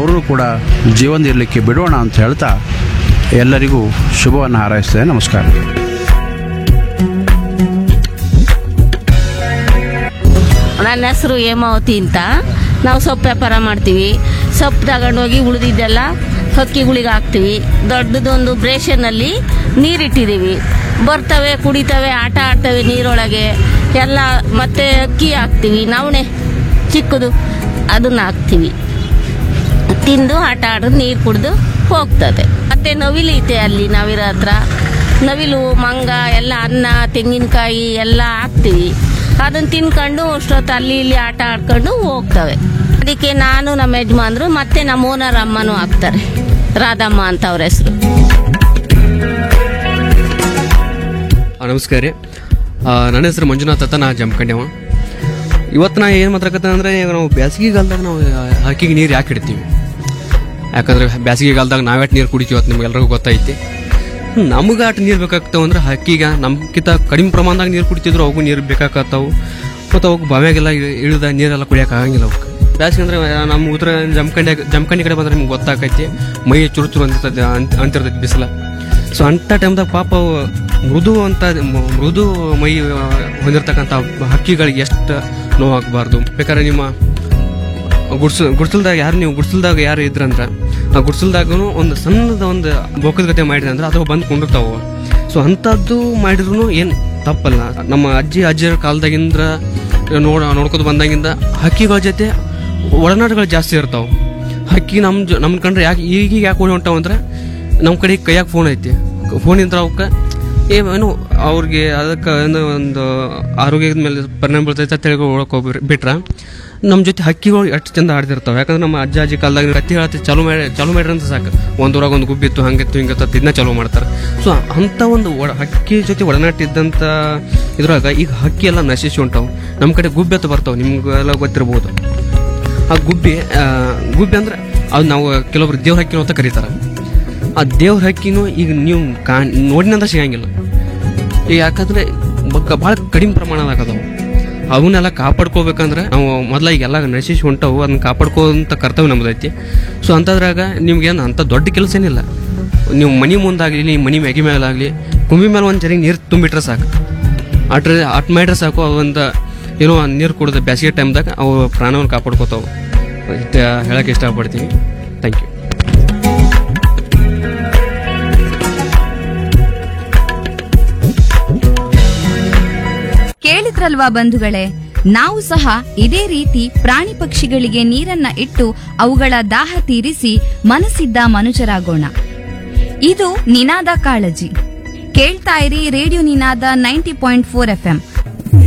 ಅವರು ಕೂಡ ಜೀವನದಿರಲಿಕ್ಕೆ ಬಿಡೋಣ ಅಂತ ಹೇಳ್ತಾ ಎಲ್ಲರಿಗೂ ಶುಭವನ್ನು ಹಾರೈಸ್ತೇನೆ ನಮಸ್ಕಾರ ನನ್ನ ಹೆಸರು ಹೇಮಾವತಿ ಅಂತ ನಾವು ಸೊಪ್ಪು ವ್ಯಾಪಾರ ಮಾಡ್ತೀವಿ ಸೊಪ್ಪು ತಗೊಂಡೋಗಿ ಉಳಿದಿದ್ದೆಲ್ಲ ಹಕ್ಕಿಗಳಿಗೆ ಹಾಕ್ತೀವಿ ದೊಡ್ಡದೊಂದು ಬ್ರೇಷನ್ನಲ್ಲಿ ನೀರಿಟ್ಟಿದ್ದೀವಿ ಬರ್ತವೆ ಕುಡಿತವೆ ಆಟ ಆಡ್ತವೆ ನೀರೊಳಗೆ ಎಲ್ಲ ಮತ್ತೆ ಅಕ್ಕಿ ಹಾಕ್ತೀವಿ ನವಣೆ ಚಿಕ್ಕದು ಅದನ್ನ ಹಾಕ್ತೀವಿ ತಿಂದು ಆಟ ಆಡೋದು ನೀರು ಕುಡಿದು ಹೋಗ್ತದೆ ಮತ್ತೆ ನವಿಲೈತೆ ಅಲ್ಲಿ ನಾವಿರೋ ಹತ್ರ ನವಿಲು ಮಂಗ ಎಲ್ಲ ಅನ್ನ ತೆಂಗಿನಕಾಯಿ ಎಲ್ಲ ಹಾಕ್ತೀವಿ ಅದನ್ನ ತಿನ್ಕೊಂಡು ಅಷ್ಟೊತ್ತು ಅಲ್ಲಿ ಇಲ್ಲಿ ಆಟ ಆಡ್ಕೊಂಡು ಹೋಗ್ತವೆ ಅದಕ್ಕೆ ನಾನು ನಮ್ಮ ಯಜಮಾನ್ರು ಮತ್ತೆ ನಮ್ಮ ಓನರ್ ಅಮ್ಮನೂ ಹಾಕ್ತಾರೆ ರಾಧಮ್ಮ ಅಂತ ಅವ್ರ ಹೆಸರು ಆ, ನಮಸ್ಕಾರ ರೀ ಆ, ನನ್ನ ಹೆಸರು ಮಂಜುನಾಥ್ ಅಂತ ನಾ ಜಮ್ಕಂಡ್ಯವ ಇವತ್ತು ನಾ ಏನು ಮಾತಾಡಕತ್ತ ಅಂದ್ರೆ ಈಗ ನಾವು ಬೇಸಿಗೆಗಾಲದಾಗ ನಾವು ಹಕ್ಕಿಗೆ ನೀರು ಯಾಕೆ ಇಡ್ತೀವಿ ಯಾಕಂದ್ರೆ ಬೇಸಿಗೆಗಾಲದಾಗ ನಾವ್ಯಾಟ್ ನೀರು ಕುಡಿತೀವಿ ಅಂತ ನಿಮ್ಗೆಲ್ರಿಗೂ ಗೊತ್ತೈತಿ ನಮ್ಗೆ ಆಟ ನೀರು ಬೇಕಾಗ್ತಾವ ಅಂದ್ರೆ ಹಕ್ಕಿಗೆ ನಮ್ಗಿಂತ ಕಡಿಮೆ ಪ್ರಮಾಣದಾಗ ನೀರು ಕುಡಿತಿದ್ರು ಅವಕ್ಕೂ ನೀರು ಬೇಕಾಗತ್ತಾವು ಮತ್ತು ಅವಕ್ಕೆ ಬಾವ್ಯಾಗೆಲ್ಲ ಇಳಿ- ಇಳಿದ ನೀರೆಲ್ಲ ಕುಡಿಯೋಕೆ ಆಗಂಗಿಲ್ಲ ಅವಕ್ಕೆ ಬೇಸಿಗೆ ಅಂದ್ರೆ ನಮ್ಮ ಉತ್ತರ ಜಮ್ಕಂಡಿ ಜಮ್ಕಂಡಿ ಕಡೆ ಬಂದ್ರೆ ನಿಮ್ಗೆ ಗೊತ್ತಾಕೈತಿ ಮೈ ಚುರು ಚುರು ಅಂತಿರ್ತದೆ ಅಂತ ಅಂತಿರ್ತೈತಿ ಬಿಸಿಲ ಸೊ ಅಂಥ ಟೈಮ್ದಾಗ ಪಾಪ ಅವು ಮೃದು ಅಂತ ಮ- ಮೃದು ಮೈ ಆ, ಹೊಂದಿರತಕ್ಕಂಥ ಹಕ್ಕಿಗಳಿಗೆ ಎಷ್ಟು ನೋವಾಗಬಾರ್ದು ಬೇಕಾದ್ರೆ ನಿಮ್ಮ ಗುಡ್ಸ ಗುಡ್ಸಲ್ದಾಗ ಯಾರು ನೀವು ಗುಡ್ಸಲ್ದಾಗ ಯಾರು ಇದ್ರಂದ್ರ ಆ ಗುಡ್ಸಲ್ದಾಗೂ ಒಂದು ಸಣ್ಣದ ಒಂದು ಬೊಕ್ಕದ ಗತೆ ಮಾಡಿದ್ರೆ ಅಂದ್ರೆ ಅದು ಬಂದು ಕುಂಡಿರ್ತಾವ ಸೊ ಅಂಥದ್ದು ಮಾಡಿದ್ರು ಏನು ತಪ್ಪಲ್ಲ ನಮ್ಮ ಅಜ್ಜಿ ಅಜ್ಜಿಯರ ಕಾಲದಾಗಿಂದ ನೋಡ ನೋಡ್ಕೊತ ಬಂದಾಗಿಂದ ಹಕ್ಕಿಗಳ ಜೊತೆ ಒಡನಾಟಗಳು ಜಾಸ್ತಿ ಇರ್ತಾವ ಹಕ್ಕಿ ನಮ್ಮ ಜೊ ನಮ್ಮ ಕಂಡ್ರೆ ಯಾಕೆ ಈಗೀಗ ಯಾಕೆ ಓಡಿ ಹೊಂಟಾವ ಅಂದ್ರೆ ನಮ್ಮ ಕಡೆ ಕೈಯಾಗ ಫೋನ್ ಐತಿ ಫೋನ್ ಇದ್ರೆ ಅವಕ್ಕೆ ಏನು ಅವ್ರಿಗೆ ಅದಕ್ಕೆ ಏನೋ ಒಂದು ಆರೋಗ್ಯದ ಮೇಲೆ ಪರಿಣಾಮ ಬೀಳ್ತೈತೆ ಅಂತ ಹೇಳಿ ಒಳಗೆ ಹೋಗ್ಬಿಟ್ರೆ ಬಿಟ್ರೆ ನಮ್ಮ ಜೊತೆ ಹಕ್ಕಿಗಳು ಎಷ್ಟು ಚಂದ ಆಡ್ತಿರ್ತಾವೆ ಯಾಕಂದ್ರೆ ನಮ್ಮ ಅಜ್ಜ ಅಜ್ಜಿ ಕಾಲದಾಗ ಕತ್ತಿ ಹೇಳತ್ತೆ ಚಾಲು ಮಾಡಿ ಚಾಲು ಮಾಡ್ರಿ ಅಂತ ಸಾಕು ಒಂದು ಊರಾಗ ಒಂದು ಗುಬ್ಬಿತ್ತು ಹಂಗಿತ್ತು ಹಿಂಗಿತ್ತು ಇದನ್ನ ಚಾಲು ಮಾಡ್ತಾರೆ ಸೊ ಅಂಥ ಒಂದು ಒಡ ಹಕ್ಕಿ ಜೊತೆ ಒಡನಾಟ ಇದ್ದಂಥ ಇದ್ರಾಗ ಈಗ ಹಕ್ಕಿ ಎಲ್ಲ ನಶಿಸಿ ಹೊಂಟಾವು ನಮ್ಮ ಕಡೆ ಗುಬ್ಬೆತ್ತು ಬರ್ತಾವೆ ನಿಮ್ಗೆಲ್ಲ ಗೊತ್ತಿರ್ಬೋದು ಆ ಗುಬ್ಬಿ ಆ, ಗುಬ್ಬಿ ಅಂದ್ರೆ ಅದು ನಾವು ಕೆಲವೊಬ್ರು ದೇವ್ರ ಹಕ್ಕಿನೂ ಅಂತ ಕರೀತಾರೆ ಆ ದೇವ್ರ ಹಕ್ಕಿನೂ ಈಗ ನೀವು ಕಾ ನೋಡಿನಂದ್ರೆ ಸಿಗಂಗಿಲ್ಲ ಈಗ ಯಾಕಂದ್ರೆ ಭಾಳ ಕಡಿಮೆ ಪ್ರಮಾಣದಾಗ ಅದಾವು ಅವನ್ನೆಲ್ಲ ಕಾಪಾಡ್ಕೋಬೇಕಂದ್ರೆ ನಾವು ಮೊದಲ ಈಗೆಲ್ಲ ನಶಿಸಿ ಹೊಂಟವು ಅದನ್ನ ಕಾಪಾಡ್ಕೋಂಥ ಕರ್ತವ್ಯ ನಮ್ದೈತಿ ಸೊ ಅಂಥದ್ರಾಗ ನಿಮ್ಗೇನು ಅಂಥ ದೊಡ್ಡ ಕೆಲಸ ಏನಿಲ್ಲ ನೀವು ಮನಿ ಮುಂದಾಗಲಿ ನೀವು ಮನಿ ಮ್ಯಾಗಿ ಮೇಲಾಗಲಿ ಕುಂಬಿ ಮೇಲೆ ಒಂದು ಜರಿಗೆ ನೀರು ತುಂಬಿಟ್ರೆ ಸಾಕು ಅಟ್ರೆ ಅಟ್ ಮಾಡಿದ್ರೆ ಸಾಕು ಅವು ಒಂದು ಏನೋ ನೀರು ಕುಡಿದ ಬೇಸಿಗೆ ಟೈಮ್ದಾಗ ಅವು ಪ್ರಾಣವನ್ನು ಕಾಪಾಡ್ಕೋತಾವು ಇಷ್ಟ ಹೇಳಕ್ಕೆ ಇಷ್ಟಪಡ್ತೀವಿ ಥ್ಯಾಂಕ್ ಯು ಕೇಳಿದ್ರಲ್ವಾ ಬಂಧುಗಳೇ ನಾವು ಸಹ ಇದೇ ರೀತಿ ಪ್ರಾಣಿ ಪಕ್ಷಿಗಳಿಗೆ ನೀರನ್ನ ಇಟ್ಟು ಅವುಗಳ ದಾಹ ತೀರಿಸಿ ಮನಸ್ಸಿದ್ದ ಮನುಜರಾಗೋಣ ಇದು ನಿನಾದ ಕಾಳಜಿ ಕೇಳ್ತಾ ಇರಿ radio Ninaada ninety point four F